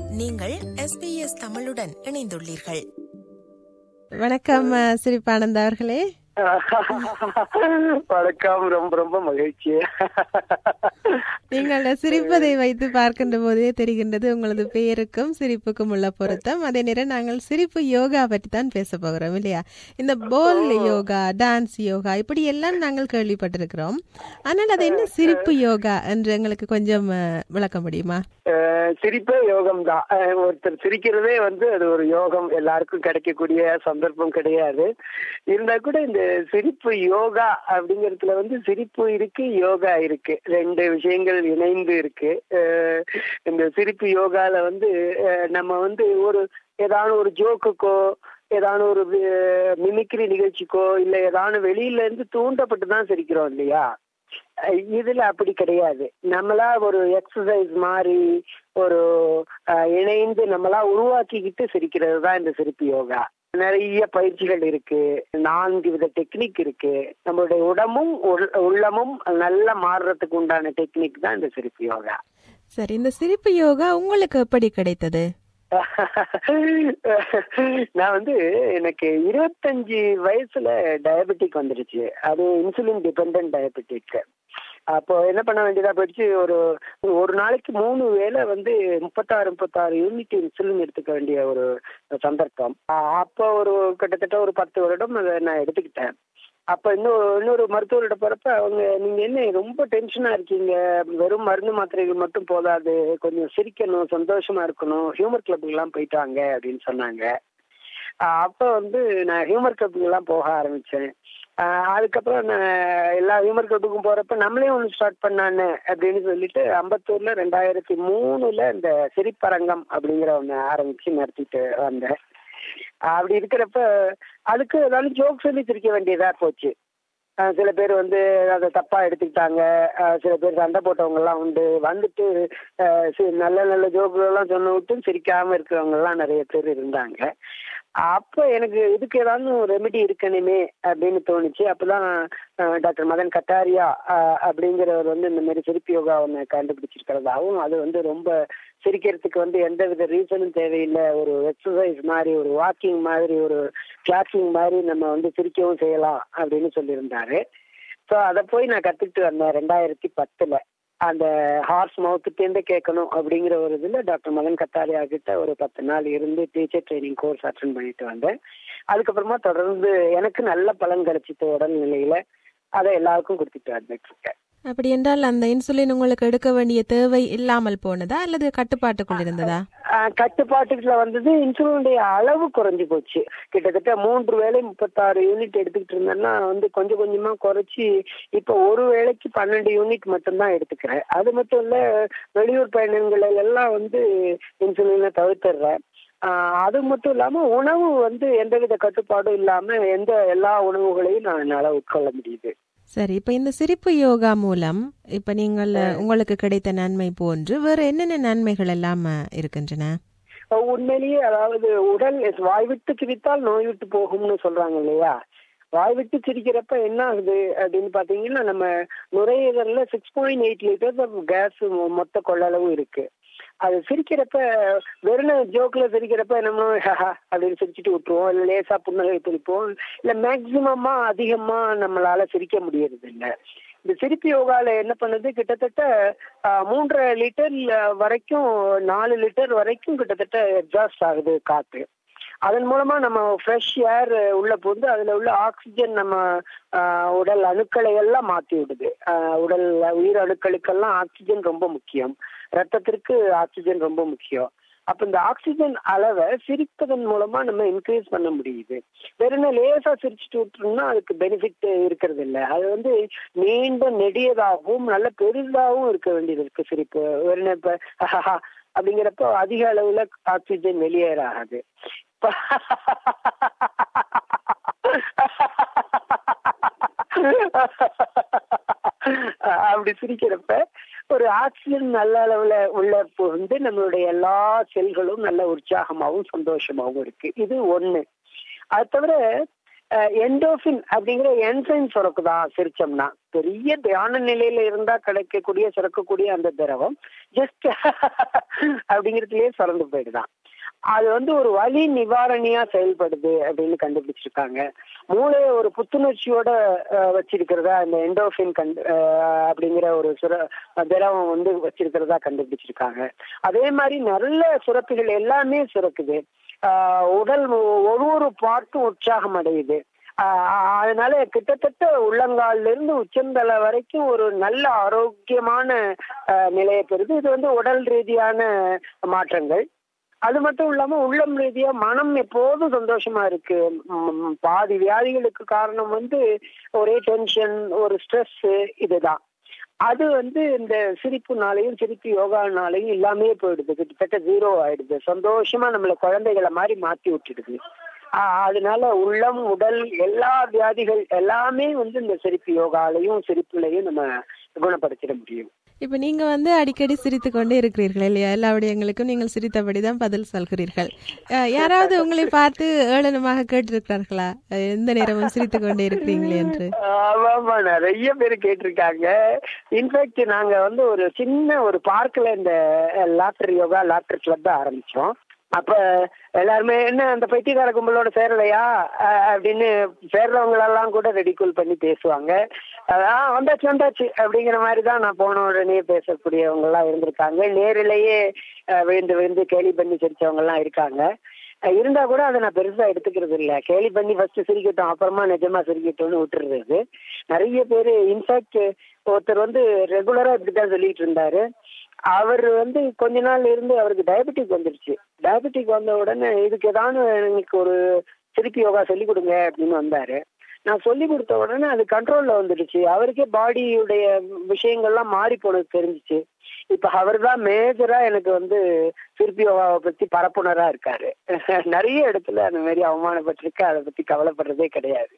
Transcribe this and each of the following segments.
நீங்கள் SBS தமிழுடன் இணைந்துள்ளீர்கள் வணக்கம் அஹ், சிரிப்பானந்த் அவர்களே வணக்கம் ரொம்ப ரொம்ப மகிழ்ச்சி நீங்கள் சிரிப்பதை வைத்து பார்க்கின்ற போதே தெரிகின்றது உங்களது பெயருக்கும் சிரிப்புக்கும் உள்ள பொருத்தம் அதே நேரம் நாங்கள் சிரிப்பு யோகா பற்றி தான் பேச போகிறோம் இல்லையா இந்த போல் யோகா டான்ஸ் யோகா இப்படி எல்லாம் நாங்கள் கேள்விப்பட்டிருக்கிறோம் ஆனால் அது என்ன சிரிப்பு யோகா என்று எங்களுக்கு கொஞ்சம் அஹ், விளக்க முடியுமா அஹ் சிரிப்பே யோகம் தான் ஒருத்தர் சிரிக்கிறதே வந்து அது ஒரு யோகம் எல்லாருக்கும் கிடைக்கக்கூடிய சந்தர்ப்பம் கிடையாது இருந்தா கூட இந்த சிரிப்பு யோகா அப்படிங்கறதுல வந்து சிரிப்பு இருக்கு யோகா இருக்கு ரெண்டு விஷயங்கள் இணைந்து இருக்கு அஹ் இந்த சிரிப்பு யோகால வந்து அஹ் நம்ம வந்து ஒரு ஏதாவது ஒரு ஜோக்குக்கோ ஏதாவது ஒரு மிமிக்ரி நிகழ்ச்சிக்கோ இல்ல ஏதாவது வெளியில இருந்து தூண்டப்பட்டு தான் சிரிக்கிறோம் இல்லையா அஹ் இதுல அப்படி கிடையாது நம்மளா ஒரு எக்ஸசைஸ் மாதிரி ஒரு அஹ், இணைந்து நம்மளா உருவாக்கிக்கிட்டு சிரிக்கிறது தான் இந்த சிரிப்பு யோகா நிறைய பயிற்சிகள் இருக்கு நான்கு வித டெக்னிக் இருக்கு நம்மளுடைய உடம்பும் உள்- உள்ளமும் நல்லா மாறுறதுக்கு உண்டான டெக்னிக் தான் இந்த சிரிப்பு யோகா சரி இந்த சிரிப்பு யோகா உங்களுக்கு எப்படி கிடைத்தது நான் வந்து எனக்கு இருபத்தஞ்சு வயசுல டயபெட்டிக் வந்துருச்சு அது இன்சுலின் டிபெண்ட் டயபெட்டிக் அப்போ என்ன பண்ண வேண்டியதா போயிடுச்சு ஒரு ஒரு நாளைக்கு மூணு வேளை வந்து முப்பத்தாறு முப்பத்தாறு யூனிட் இன்சுலின் எடுத்துக்க வேண்டிய ஒரு சந்தர்ப்பம் அஹ் அப்போ ஒரு கிட்டத்தட்ட ஒரு பத்து வருடம் அதை நான் எடுத்துக்கிட்டேன் அப்ப இன்னும் இன்னொரு மருத்துவர்கிட்ட போறப்ப அவங்க நீங்க என்ன ரொம்ப டென்ஷனா இருக்கீங்க வெறும் மருந்து மாத்திரைகள் மட்டும் போதாது கொஞ்சம் சிரிக்கணும் சந்தோஷமா இருக்கணும் ஹியூமர் கிளப்புக்கு எல்லாம் போயிட்டாங்க அப்படின்னு சொன்னாங்க ஆஹ் அப்ப வந்து நான் ஹியூமர் கிளப்புக்கு எல்லாம் போக ஆரம்பிச்சேன் ஆஹ் அதுக்கப்புறம் நான் எல்லா ஹியூமர் கிளப்புக்கும் போறப்ப நம்மளே ஒன்று ஸ்டார்ட் பண்ணானே அப்படின்னு சொல்லிட்டு அம்பத்தூர்ல ரெண்டாயிரத்தி மூணுல இந்த சிரிப்பரங்கம் அப்படிங்கிற ஒண்ணு ஆரம்பிச்சு நடத்திட்டு வந்தேன் அப்படி இருக்கிறப்ப அதுக்கு ஏதாவது ஜோக் சொல்லி சிரிக்க வேண்டியதா போச்சு ஆஹ் சில பேர் வந்து அதை தப்பா எடுத்துக்கிட்டாங்க ஆஹ் சில பேர் சண்டை போட்டவங்க எல்லாம் உண்டு வந்துட்டு ஆஹ் சி- நல்ல நல்ல ஜோக்குகள் எல்லாம் சொன்ன விட்டு சிரிக்காம இருக்கிறவங்க எல்லாம் நிறைய பேர் இருந்தாங்க அப்ப எனக்கு இதுக்கு ஏதாவது ரெமெடி இருக்கணுமே அப்படின்னு தோணுச்சு அப்பதான் ஆஹ் டாக்டர் மதன் கட்டாரியா ஆஹ் அப்படிங்கிறவர் வந்து இந்த மாதிரி சிரிப்பு யோகா ஒன்று கண்டுபிடிச்சிருக்கிறதாவும் அது வந்து ரொம்ப சிரிக்கிறதுக்கு வந்து எந்த வித ரீசனும் தேவையில்லை ஒரு எக்ஸசைஸ் மாதிரி ஒரு வாக்கிங் மாதிரி ஒரு கிளாக்கிங் மாதிரி நம்ம வந்து சிரிக்கவும் செய்யலாம் அப்படின்னு சொல்லியிருந்தாரு ஸோ அதை போய் நான் கத்துக்கிட்டு வந்தேன் ரெண்டாயிரத்தி பத்துல அந்த ஹார்ஸ் மவுத்துட்டேருந்து கேட்கணும் அப்படிங்கிற ஒரு இதுல டாக்டர் மதன் கத்தாரியா கிட்ட ஒரு பத்து நாள் இருந்து டீச்சர் ட்ரைனிங் கோர்ஸ் அட்டன் பண்ணிட்டு வந்தேன் அதுக்கப்புறமா தொடர்ந்து எனக்கு நல்ல பலன் கிடைச்சிட்டு உடல்நிலையில அதை எல்லாருக்கும் கொடுத்துட்டு வந்துட்டு இருக்கேன் அப்படி என்றால் அந்த இன்சுலின் உங்களுக்கு எடுக்க வேண்டிய தேவை இல்லாமல் போனதா அல்லது கட்டுப்பாட்டுக்குள் இருந்ததா ஆஹ் கட்டுப்பாட்டுக்குள்ள வந்தது இன்சுலினுடைய அளவு குறைஞ்சு போச்சு கிட்டத்தட்ட மூன்று வேளை முப்பத்தாறு யூனிட் எடுத்துக்கிட்டு இருந்தேன்னா வந்து கொஞ்சம் கொஞ்சமா குறைச்சி இப்ப ஒரு வேளைக்கு பன்னெண்டு யூனிட் மட்டும்தான் எடுத்துக்கிறேன் அது மட்டும் இல்ல வெளியூர் பயணங்கள் எல்லாம் வந்து இன்சுலினை தவிர்த்துடுறேன் ஆஹ் அது மட்டும் இல்லாம உணவு வந்து எந்தவித கட்டுப்பாடும் இல்லாம எந்த எல்லா உணவுகளையும் நான் என்னால உட்கொள்ள முடியுது சரி இப்ப இந்த சிரிப்பு யோகா மூலம் இப்ப நீங்கள் உங்களுக்கு கிடைத்த நன்மை போன்று வேற என்னென்ன நன்மைகள் எல்லாம் அஹ், இருக்கின்றன அஹ் உண்மையிலேயே அதாவது உடல் வாய் விட்டு சிரித்தால் நோய் விட்டு போகும்னு சொல்றாங்க இல்லையா வாய் விட்டு சிரிக்கிறப்ப என்ன ஆகுது அப்படின்னு பாத்தீங்கன்னா நம்ம நுரையீரல்ல six point eight litres of gas மொத்த கொள்ளளவு இருக்கு அது சிரிக்கிறப்ப வெறும் ஜோக்ல சிரிக்கிறப்ப நம்ம ஹஹா அப்படின்னு சிரிச்சுட்டு விட்டுருவோம் இல்ல லேசா புன்னகை பிடிப்போம் இல்ல மேக்சிமமா அதிகமா நம்மளால சிரிக்க முடியறது இல்ல இந்த சிரிப்பு யோகால என்ன பண்ணுது கிட்டத்தட்ட ஆஹ், மூன்றரை லிட்டர் வரைக்கும் நாலு லிட்டர் வரைக்கும் கிட்டத்தட்ட எக்ஸாஸ்ட் ஆகுது காத்து அதன் மூலமா நம்ம ஃப்ரெஷ் ஏர் உள்ள புகுந்து அதுல உள்ள ஆக்சிஜன் நம்ம ஆஹ், உடல் அணுக்களை எல்லாம் மாத்தி விடுது ஆஹ், உடல் உயிர் அணுக்களுக்கெல்லாம் ஆக்சிஜன் ரொம்ப முக்கியம் ரத்தத்திற்கு ஆக்சிஜன் ரொம்ப முக்கியம் அப்ப இந்த ஆக்சிஜன் அளவை சிரிப்பதன் மூலமா நம்ம இன்க்ரீஸ் பண்ண முடியுது வெறும் லேசா சிரிச்சுட்டு விட்டுருந்தோம்னா அதுக்கு பெனிஃபிட் இருக்கிறது இல்ல அது வந்து நீண்ட நெடியதாகவும் நல்ல பெரிதாகவும் இருக்க வேண்டியது இருக்கு சிரிப்பு வெறும் இப்ப ஹஹஹா அப்படிங்கிறப்போ அதிக அளவுல ஆக்சிஜன் வெளியேறாது அப்படி சிரிக்கிறப்ப ஒரு ஆக்சிஜன் நல்ல அளவுல உள்ள வந்து நம்மளுடைய எல்லா செல்களும் நல்ல உற்சாகமாகவும் சந்தோஷமாகவும் இருக்கு இது ஒண்ணு அது தவிர என்டோஃபின் அப்படிங்கிற என்சைம் சுரக்குதான் சிரிச்சோம்னா பெரிய தியான நிலையில இருந்தா கிடைக்கக்கூடிய சுரக்கக்கூடிய அந்த திரவம் ஜஸ்ட் அப்படிங்கிறதுலயே சுரந்து போயிடுதான் அது வந்து ஒரு வலி நிவாரணியா செயல்படுது அப்படின்னு கண்டுபிடிச்சிருக்காங்க மூளையை ஒரு புத்துணர்ச்சியோட அஹ், வச்சிருக்கிறதா இந்த எண்டோஃபின் கண்டு அஹ், அப்படிங்கிற ஒரு சுர திரவம் வந்து வச்சிருக்கிறதா கண்டுபிடிச்சிருக்காங்க அதே மாதிரி நல்ல சுரப்புகள் எல்லாமே சுரக்குது ஆஹ், உடல் ஒ- ஒரு ஒரு பார்ட்டும் உற்சாகம் அடையுது ஆஹ், அதனால கிட்டத்தட்ட உள்ளங்கால்ல இருந்து உச்சந்தலை வரைக்கும் ஒரு நல்ல ஆரோக்கியமான ஆஹ், நிலையை பெறுது இது வந்து உடல் ரீதியான மாற்றங்கள் அது மட்டும் இல்லாம உள்ளம் ரீதியா மனம் எப்போதும் சந்தோஷமா இருக்கு ம், பாதி வியாதிகளுக்கு காரணம் வந்து ஒரே டென்ஷன் ஒரு ஸ்ட்ரெஸ் இதுதான் அது வந்து இந்த சிரிப்புனாலையும் சிரிப்பு யோகானாலையும் எல்லாமே போயிடுது கிட்டத்தட்ட ஜீரோ ஆயிடுது சந்தோஷமா நம்மள குழந்தைகளை மாதிரி மாத்தி விட்டுடுது ஆஹ் அதனால உள்ளம் உடல் எல்லா வியாதிகள் எல்லாமே வந்து இந்த சிரிப்பு யோகாலையும் சிரிப்புலையும் நம்ம குணப்படுத்திட முடியும் இப்ப நீங்க வந்து அடிக்கடி சிரித்து கொண்டே இருக்கிறீர்கள் இல்லையா எல்லா விடயங்களுக்கும் நீங்கள் சிரித்தபடி தான் பதில் சொல்கிறீர்கள் அஹ், யாராவது உங்களை பார்த்து ஏளனமாக கேட்டிருக்கிறார்களா அஹ், எந்த நேரமும் சிரித்து கொண்டே இருக்கிறீங்களே என்று ஆமாமா நிறைய பேர் கேட்டிருக்காங்க இன்ஃபேக்ட் நாங்க வந்து ஒரு சின்ன ஒரு பார்க்ல இந்த லாப்டர் யோகா லாப்டர் கிளப் ஆரம்பிச்சோம் அப்ப எல்லாருமே என்ன அந்த பைத்தியக்கார கும்பலோட சேரலையா அஹ் அப்படின்னு சேர்றவங்களெல்லாம் கூட ரெடிகூல் பண்ணி பேசுவாங்க அதான் வந்தாச்சு வந்தாச்சு அப்படிங்கிற மாதிரி தான் நான் போன உடனே பேசக்கூடியவங்க எல்லாம் இருந்திருக்காங்க நேரிலேயே அஹ், விழுந்து விழுந்து கேலி பண்ணி சிரிச்சவங்க எல்லாம் இருக்காங்க அஹ் இருந்தா கூட அதை நான் பெருசா எடுத்துக்கிறது இல்ல கேலி பண்ணி ஃபர்ஸ்ட் சிரிக்கட்டும் அப்புறமா நிஜமா சிரிக்கட்டும்னு விட்டுறது நிறைய பேரு இன்ஃபேக்ட் ஒருத்தர் வந்து ரெகுலரா இப்படிதான் சொல்லிட்டு இருந்தாரு அவர் வந்து கொஞ்ச நாள் இருந்து அவருக்கு டயபெட்டிக் வந்துருச்சு டயபெட்டிக் வந்த உடனே இதுக்கு ஏதாவது எனக்கு ஒரு சிரிப்பு யோகா சொல்லி கொடுங்க அப்படின்னு வந்தாரு நான் சொல்லி கொடுத்த உடனே அது கண்ட்ரோல்ல வந்துடுச்சு அவருக்கே பாடியுடைய விஷயங்கள்லாம் மாறி போனது தெரிஞ்சுச்சு இப்ப அவர் தான் மேஜரா எனக்கு வந்து சிற்பி யோகாவை பத்தி பரப்புனரா இருக்காரு நிறைய இடத்துல அந்த மாதிரி அவமானப்பட்டிருக்கு அதை பத்தி கவலைப்படுறதே கிடையாது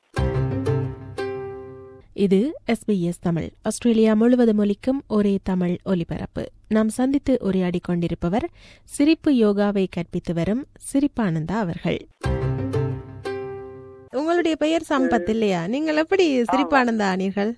இது எஸ்பிஎஸ் தமிழ் ஆஸ்திரேலியா முழுவதும் ஒலிக்கும் ஒரே தமிழ் ஒலிபரப்பு நாம் சந்தித்து உரையாடி கொண்டிருப்பவர் சிரிப்பு யோகாவை கற்பித்து வரும் சிரிப்பானந்தா அவர்கள் உங்களுடைய பெயர் சம்பத் இல்லையா நீங்கள் எப்படி சிரிப்பானந்தா ஆனீர்கள்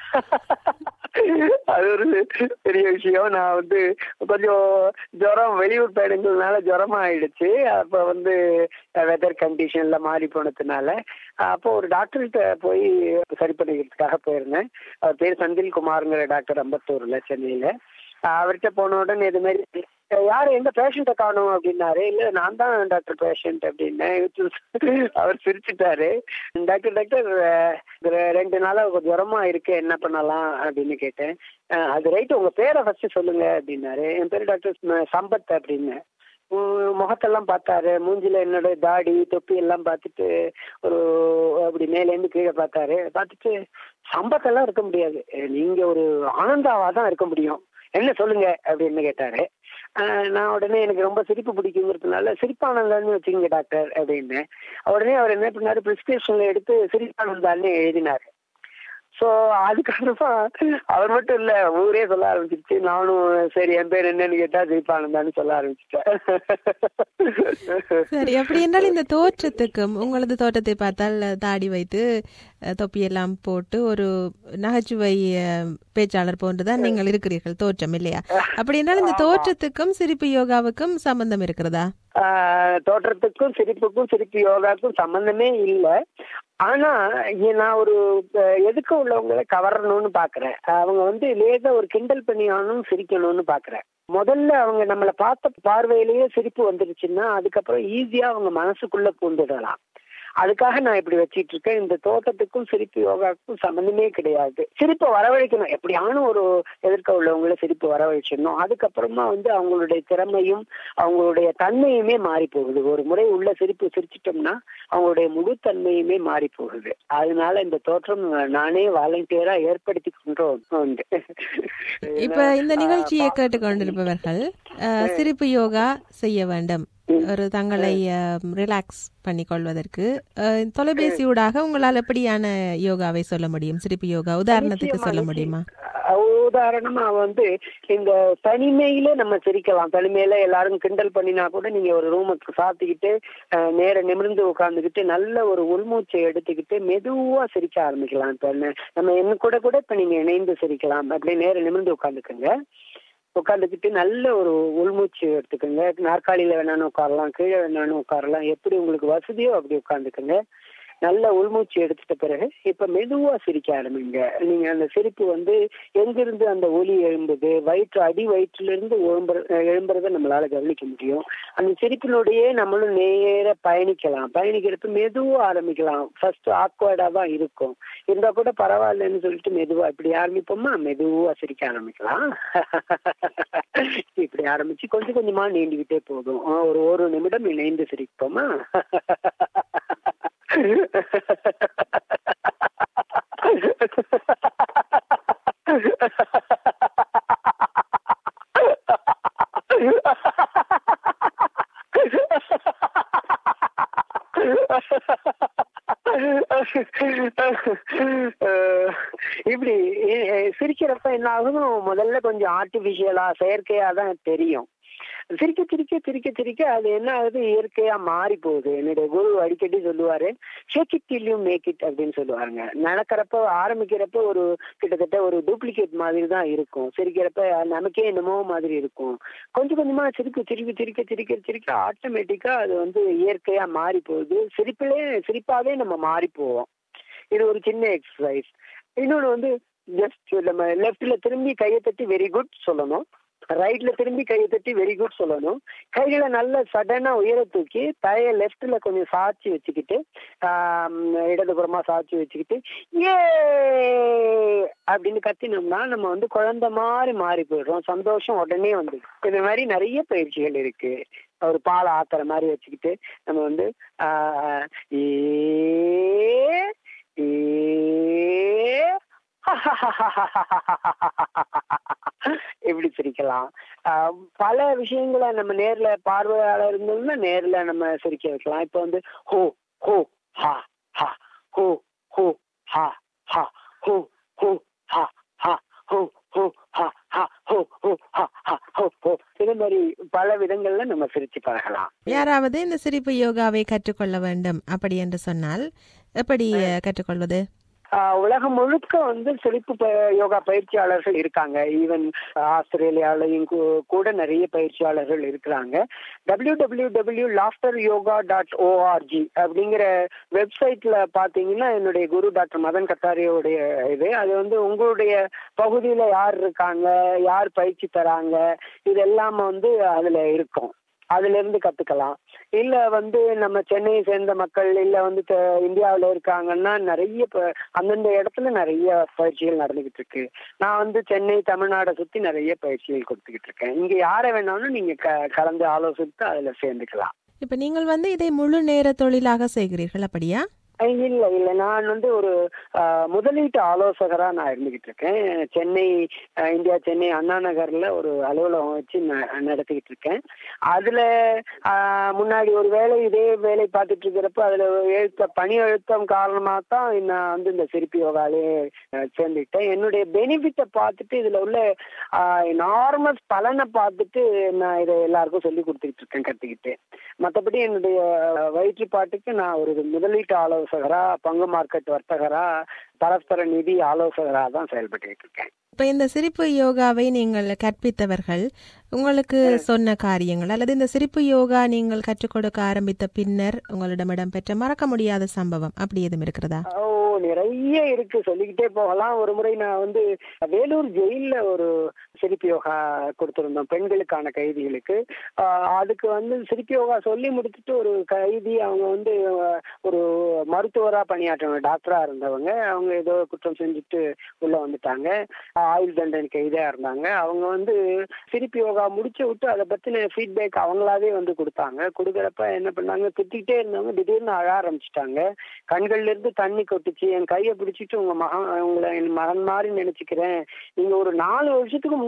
அது ஒரு பெரிய விஷயம் நான் வந்து கொஞ்சம் ஜுரம் வெளியூர் பயணங்கள்னால ஜுரமா ஆயிடுச்சு அப்ப வந்து வெதர் கண்டிஷன்ல மாறி போனதுனால அப்போ ஒரு டாக்டர்கிட்ட போய் சரி பண்ணிக்கிறதுக்காக போயிருந்தேன் அவர் பேர் செந்தில் குமாருங்கிற டாக்டர் அம்பத்தூர்ல சென்னையில அவர்கிட்ட போன உடனே இது மாதிரி யாரு எங்க பேஷண்ட்டை காணும் அப்படின்னாரு இல்ல நான் தான் டாக்டர் பேஷண்ட் அப்படின்னேன் அவர் சிரிச்சுட்டாரு டாக்டர் டாக்டர் அஹ், ரெண்டு நாளா கொஞ்சம் ஜுரமா இருக்கு என்ன பண்ணலாம் அப்படின்னு கேட்டேன் அஹ், அது ரைட் உங்க பேரை ஃபர்ஸ்ட் சொல்லுங்க அப்படின்னாரு என் பேர் டாக்டர் ஸ்ம- சம்பத் அப்படின்னு உம், முகத்தெல்லாம் பார்த்தாரு மூஞ்சில என்னோட தாடி தொப்பி எல்லாம் பார்த்துட்டு ஒரு அப்படி மேலேருந்து கீழே பார்த்தாரு பார்த்துட்டு சம்பத்தெல்லாம் இருக்க முடியாது அஹ், நீங்க ஒரு ஆனந்தாவா தான் இருக்க முடியும் என்ன சொல்லுங்க அப்படின்னு கேட்டாரு ஆஹ் நான் உடனே எனக்கு ரொம்ப சிரிப்பு பிடிக்குங்கிறதுனால சிரிப்பானந்தான்னு வச்சுக்கோங்க டாக்டர் அப்படின்னு உடனே அவர் என்ன பண்ணாரு பிரிஸ்கிரிப்ஷன்ல எடுத்து சிரிப்பானந்தான்னு எழுதினாரு ஸோ அதுக்கப்புறமா அவர் மட்டும் இல்ல ஊரே சொல்ல ஆரம்பிச்சிருச்சு நானும் சரி என் பேர் என்னன்னு கேட்டா சிரிப்பானந்தான்னு சொல்ல ஆரம்பிச்சிட்டேன் சரி அப்படி என்றால் இந்த தோற்றத்துக்கும் உங்களது தோற்றத்தை பார்த்தால் தாடி வைத்து அஹ், தொப்பியெல்லாம் போட்டு ஒரு நகைச்சுவை அஹ், பேச்சாளர் போன்றுதான் நீங்கள் இருக்கிறீர்கள் தோற்றம் இல்லையா அப்படி என்றால் இந்த தோற்றத்துக்கும் சிரிப்பு யோகாவுக்கும் சம்பந்தம் இருக்கிறதா ஆஹ் தோற்றத்துக்கும் சிரிப்புக்கும் சிரிப்பு யோகாவுக்கும் சம்பந்தமே இல்லை ஆனா இங்க நான் ஒரு அஹ், எதுக்க உள்ளவங்களை கவரணும்னு பாக்குறேன் அவங்க வந்து லேசா ஒரு கிண்டல் பண்ணி ஆனும் சிரிக்கணும்னு பாக்குறேன் முதல்ல அவங்க நம்மளை பார்த்த பார்வையிலேயே சிரிப்பு வந்துருச்சுன்னா அதுக்கப்புறம் ஈஸியா அவங்க மனசுக்குள்ள பூந்துடலாம் அதுக்காக நான் இப்படி வச்சிட்டு இருக்கேன் இந்த தோட்டத்துக்கும் சிரிப்பு யோகாவுக்கும் சம்மந்தமே கிடையாது சிரிப்பை வரவழைக்கணும் எப்படியான ஒரு எதிர்க்க உள்ளவங்கள சிரிப்பு வரவழைச்சிடணும் அதுக்கப்புறமா வந்து அவங்களுடைய திறமையும் அவங்களுடைய தன்மையுமே மாறி போகுது ஒரு முறை உள்ள சிரிப்பு சிரிச்சிட்டோம்னா அவங்களுடைய முழு தன்மையுமே மாறி போகுது அதனால இந்த தோற்றம் நானே வாலண்டியரா ஏற்படுத்தி கொண்டோம் உண்டு இப்ப இந்த நிகழ்ச்சியை கேட்டுக்கொண்டிருப்பவர்கள் அஹ், சிரிப்பு யோகா செய்ய வேண்டும் ஒரு தங்களை ரிலாக்ஸ் பண்ணிக்கொள்வதற்கு அஹ், தொலைபேசியூடாக உங்களால் எப்படியான யோகாவை சொல்ல முடியும் சிரிப்பு யோகா உதாரணத்துக்கு சொல்ல முடியுமா அஹ் உதாரணமா வந்து இந்த தனிமையில நம்ம சிரிக்கலாம் தனிமையில எல்லாரும் கிண்டல் பண்ணினா கூட நீங்க ஒரு ரூமுக்கு சாத்திக்கிட்டு அஹ், நேர நிமிர்ந்து உட்கார்ந்துக்கிட்டு நல்ல ஒரு உள்மூச்சை எடுத்துக்கிட்டு மெதுவா சிரிக்க ஆரம்பிக்கலாம் இப்ப என்ன- நம்ம என்ன கூட கூட இப்ப நீங்க இணைந்து சிரிக்கலாம் அப்படியே நேர நிமிர்ந்து உட்காந்துக்குங்க உட்காந்துக்கிட்டு நல்ல ஒரு உள்மூச்சு எடுத்துக்கோங்க நாற்காலியில வேணாலும் உட்காரலாம் கீழே வேணாலும் உட்காரலாம் எப்படி உங்களுக்கு வசதியோ அப்படி உட்காந்துக்குங்க நல்ல உள்மூச்சு எடுத்துட்ட பிறகு இப்ப மெதுவா சிரிக்க ஆரம்பிங்க நீங்க அந்த சிரிப்பு வந்து எங்கிருந்து அந்த ஒலி எழும்புது வயிற்று அடி வயிற்றுல இருந்து எழும்புற எழும்புறத நம்மளால கவனிக்க முடியும் அந்த சிரிப்பினுடையே நம்மளும் நேர பயணிக்கலாம் பயணிக்கிறப்ப மெதுவா ஆரம்பிக்கலாம் ஃபர்ஸ்ட் ஆக்வர்டா தான் இருக்கும் இருந்தா கூட பரவாயில்லன்னு சொல்லிட்டு மெதுவா இப்படி ஆரம்பிப்போமா மெதுவா சிரிக்க ஆரம்பிக்கலாம் இப்படி ஆரம்பிச்சு கொஞ்சம் கொஞ்சமா நீண்டிக்கிட்டே போதும் ஆ, ஒரு ஒரு நிமிடம் இணைந்து சிரிப்போமா அஹ் இப்படி அஹ் சிரிக்கிறப்ப என்ன ஆகும் முதல்ல கொஞ்சம் ஆர்டிபிஷியலா செயற்கையா தான் தெரியும் சிரிக்க சிரிக்க சிரிக்க சிரிக்க அது என்ன ஆகுது இயற்கையா மாறி போகுது என்னுடைய குரு அடிக்கடி சொல்லுவாரு shake it till you make it அப்படின்னு சொல்லுவாங்க நடக்கிறப்ப ஆரம்பிக்கிறப்ப ஒரு கிட்டத்தட்ட ஒரு டூப்ளிகேட் மாதிரி தான் இருக்கும் சிரிக்கிறப்ப நமக்கே என்னமோ மாதிரி இருக்கும் கொஞ்சம் கொஞ்சமா சிரிப்பு சிரிப்பு சிரிக்க சிரிக்க சிரிக்க ஆட்டோமேட்டிக்கா அது வந்து இயற்கையா மாறி போகுது சிரிப்பிலே சிரிப்பாவே நம்ம மாறி போவோம் இது ஒரு சின்ன எக்ஸசைஸ் இன்னொன்று வந்து ஜஸ்ட் நம்ம லெஃப்ட்ல திரும்பி கையை தட்டி வெரி குட் சொல்லணும் ரைட்ல திரும்பி கையை தட்டி வெரி குட் சொல்லணும் கைகளை நல்ல சடனா உயர தூக்கி தலையை லெஃப்ட்ல கொஞ்சம் சாய்ச்சி வச்சுக்கிட்டு ஆம், இடதுபுறமா சாய்ச்சி வச்சுக்கிட்டு ஏ அப்படின்னு கத்தினோம்னா நம்ம வந்து குழந்தை மாதிரி மாறி போயிடுறோம் சந்தோஷம் உடனே வந்து இந்த மாதிரி நிறைய பயிற்சிகள் இருக்கு ஒரு பாலை ஆத்துற மாதிரி வச்சுக்கிட்டு நம்ம வந்து ஆஹ், ஏ ஏ எப்படி சிரிக்கலாம் ஆஹ் பல விஷயங்களை நம்ம நேர்ல பார்வையாளர் இருந்தோம்னா நேர்ல நம்ம சிரிக்க வைக்கலாம் இப்ப வந்து ஹோ ஹோ ஹா ஹா ஹோ ஹோ ஹா ஹா ஹோ ஹோ ஹா ஹா ஹோ ஹோ ஹா ஹா ஹோ ஹோ ஹா ஹா ஹோ ஹோ இது மாதிரி பல விதங்கள்ல நம்ம சிரிச்சு பழகலாம் யாராவது இந்த சிரிப்பு யோகாவை கற்றுக்கொள்ள வேண்டும் அப்படி என்று சொன்னால் எப்படி அஹ், கற்றுக்கொள்வது ஆஹ் உலகம் முழுக்க வந்து செழிப்பு ப- யோகா பயிற்சியாளர்கள் இருக்காங்க ஈவன் ஆஸ்திரேலியாலையும் கூ- கூட நிறைய பயிற்சியாளர்கள் இருக்கிறாங்க W W W laughter yoga dot O R G அப்படிங்கிற வெப்சைட்ல பாத்தீங்கன்னா என்னுடைய குரு டாக்டர் மதன் கத்தாரியோடைய இது அது வந்து உங்களுடைய பகுதியில யார் இருக்காங்க யார் பயிற்சி தராங்க இதெல்லாம் வந்து அதுல இருக்கும் அதுல இருந்து கத்துக்கலாம் இல்ல வந்து நம்ம சென்னையை சேர்ந்த மக்கள் இல்ல வந்து தெ- இந்தியாவுல இருக்காங்கன்னா நிறைய ப- அந்தந்த இடத்துல நிறைய பயிற்சிகள் நடந்துகிட்டு இருக்கு நான் வந்து சென்னை தமிழ்நாடை சுத்தி நிறைய பயிற்சிகள் கொடுத்துக்கிட்டு இருக்கேன் இங்க யாரை வேணாலும் நீங்க க- கலந்து ஆலோசித்து அதுல சேர்ந்துக்கலாம் இப்ப நீங்கள் வந்து இதை முழு நேர தொழிலாக செய்கிறீர்கள் அப்படியா அஹ் இல்ல இல்ல நான் வந்து ஒரு அஹ், முதலீட்டு ஆலோசகரா நான் இருந்துகிட்டு இருக்கேன் சென்னை அஹ், இந்தியா சென்னை அண்ணா நகர்ல ஒரு அலுவலகம் வச்சு ந- நடத்திக்கிட்டு இருக்கேன் அதுல அஹ், முன்னாடி ஒரு வேலை இதே வேலை பார்த்துட்டு இருக்கிறப்ப அதுல எழுத்த பணி அழுத்தம் காரணமா தான் நான் வந்து இந்த சிற்பி யோகாலே அஹ், சேர்ந்துக்கிட்டேன் என்னுடைய பெனிஃபிட்டை பார்த்துட்டு இதுல உள்ள நார்மஸ் பலனை பார்த்துட்டு நான் இதை எல்லாருக்கும் சொல்லி கொடுத்துக்கிட்டு இருக்கேன் கத்துக்கிட்டு மற்றபடி என்னுடைய வயிற்றுப்பாட்டுக்கு நான் ஒரு முதலீட்டு ஆலோசகரா பங்கு மார்க்கெட் வர்த்தகரா பரஸ்பர நிதி ஆலோசகரா தான் செயல்பட்டுக்கிட்டு இருக்கேன் இப்ப இந்த சிரிப்பு யோகாவை நீங்கள் கற்பித்தவர்கள் உங்களுக்கு சொன்ன காரியங்கள் அல்லது இந்த சிரிப்பு யோகா நீங்கள் கற்றுக் கொடுக்க ஆரம்பித்த பின்னர் உங்களிடம் இடம்பெற்ற மறக்க முடியாத சம்பவம் அப்படி எதுவும் இருக்கிறதா ஓ நிறைய இருக்கு சொல்லிக்கிட்டே போகலாம் ஒரு முறை நான் வந்து வேலூர் ஜெயில்ல ஒரு சிரிப்பு யோகா கொடுத்திருந்தோம் பெண்களுக்கான கைதிகளுக்கு ஆஹ் அதுக்கு வந்து சிரிப்பு யோகா சொல்லி முடிச்சுட்டு ஒரு கைதி அவங்க வந்து ஆஹ் ஒரு மருத்துவரா பணியாற்றவங்க டாக்டரா இருந்தவங்க அவங்க ஏதோ குற்றம் செஞ்சுட்டு உள்ள வந்துட்டாங்க ஆயுள் தண்டனை கைதியா இருந்தாங்க அவங்க வந்து சிரிப்பு யோகா முடிச்சு விட்டு அதை பத்தின ஃபீட்பேக் அவங்களாவே வந்து கொடுத்தாங்க கொடுக்குறப்ப என்ன பண்ணாங்க திட்டிகிட்டே இருந்தவங்க திடீர்னு அழ ஆரம்பிச்சிட்டாங்க கண்கள்ல இருந்து தண்ணி கொட்டுச்சு என் கையை பிடிச்சிட்டு உங்க மகன் உங்களை என் மகன் மாதிரி நினைச்சுக்கிறேன் நீங்க ஒரு நாலு வருஷத்துக்கு